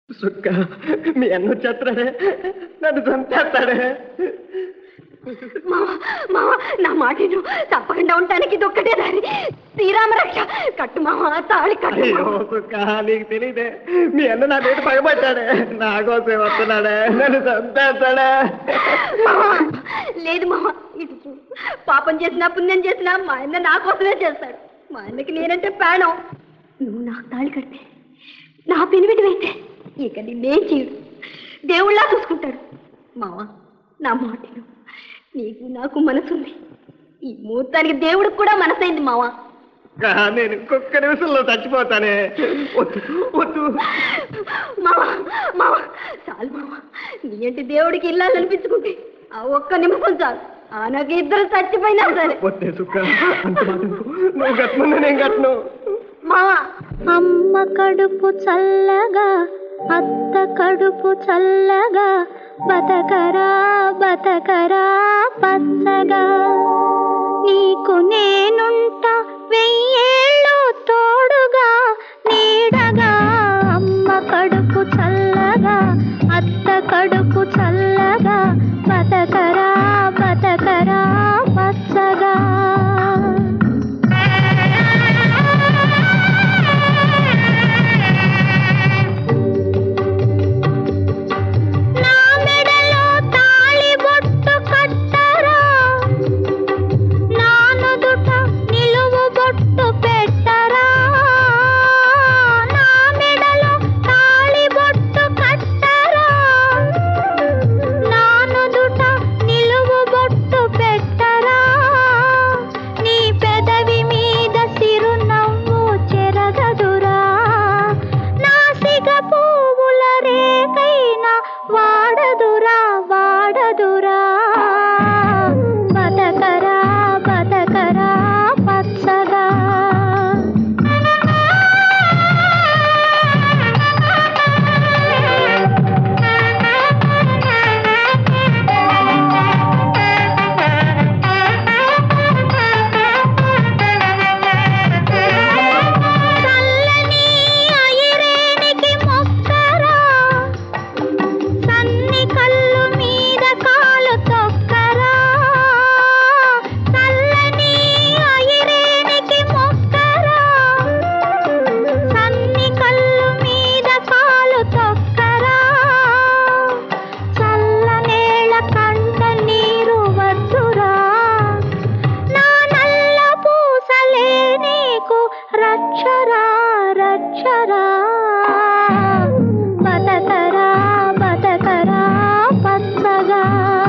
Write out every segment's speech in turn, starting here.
సుక్క మీ అన్న వచ్చేస్తాడే నన్ను చంపేస్తాడే మామ మామ నా మాట విను. తప్పకుండా ఉండటానికి ఇది ఒక్కటే దారి శ్రీరామ రక్ష కట్టు మామ తాళి కట్టు అయ్యో మామ. సుక్క నీకు తెలియదే మీ అన్న నా పేరు పగబట్టాడే నా కోసం వస్తున్నాడే నన్ను చంపేస్తాడే మామ, లేదు మామ ఇటు చూడు. పాపం చేసినా పుణ్యం చేసినా మా అన్న నా కోసమే చేస్తాడు మా అన్నకి నేనంటే ప్రాణం నువ్వు నాకు తాళి కడితే నా పెనిమిటివైతే ఇక నిన్నేం చేయడు దేవుళ్ళా చూసుకుంటాడు మామ నా మాట విను. నీకు నాకు మనసుంది ఈ ముహూర్తానికి దేవుడికి కూడా మనసైంది మావా కా, నేను ఒక్క నిమిషంలో చచ్చిపోతానే వద్దు వద్దు మామ మామ చాలు మామ నీ అంటే దేవుడికి ఇల్లాలు అనిపించుకుంటే ఆ ఒక్క నిమిషం చాలు ఆ నాకు ఇద్దరు చచ్చిపోయినా సరే వద్దే సుక్క అంత మాట అనుకో. నువ్వు కట్టమన్నా నేను కట్టను మామ అమ్మ కడుపు చల్లగా అత్త కడుపు చల్లగా బతకరా బతకరా పచ్చగా నీకు నేనుంటా వెయ్యేళ్ళు తోడుగా నీడగా అమ్మ కడుపు చల్లగా అత్త కడుపు చల్లగా బతకరా బతకరా పచ్చగా నా మెడలో తాళి బొట్టు కట్టరా నా నుదుట నిలువు బొట్టు పెట్టరా నా మెడలో తాళి బొట్టు కట్టరా నా నుదుట నిలువు బొట్టు పెట్టరా నీ పెదవి మీద సిరునవ్వు చెరగదురా నాసిక పువ్వుల రేకైనా వాడదురా వాడదురా బతకరా బతకరా పచ్చగా చల్లని ఐరేనికి మొక్కరా సన్ని కళ్ళు మీద కాలు తొక్కరా చల్లని ఐరేనికి మొక్కరా సన్ని కళ్ళు మీద కాలు తొక్కరా చల్లనేళ్ళ కంట నీరు వద్దురా నా నల్ల పూసలే నీకు రక్షరా రక్షరా బతకరా బతకరా పచ్చగా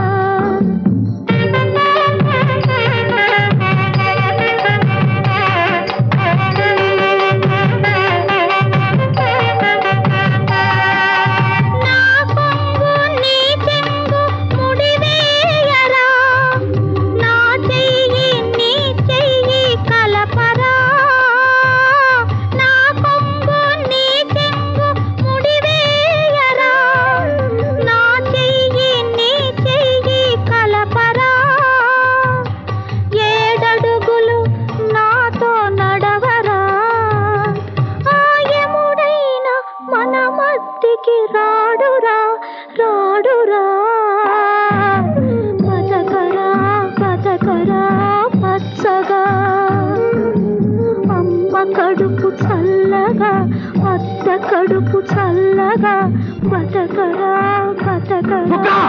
నా కొంగు నీ చెంగు ముడివేయరా నా చెయ్యి నీ చెయ్యి కలపరా నా కొంగు నీ చెంగు ముడివేయరా నా చెయ్యి నీ చెయ్యి కలపరా ఏడడుగులు నాతో నడవరా ఆయముడైన మన మట్టికి రాడురా రాడురా బతకరా బతకరా పచ్చగా అమ్మ కడుపు చల్లగా అత్త కడుపు చల్లగా బతకరా బతకరా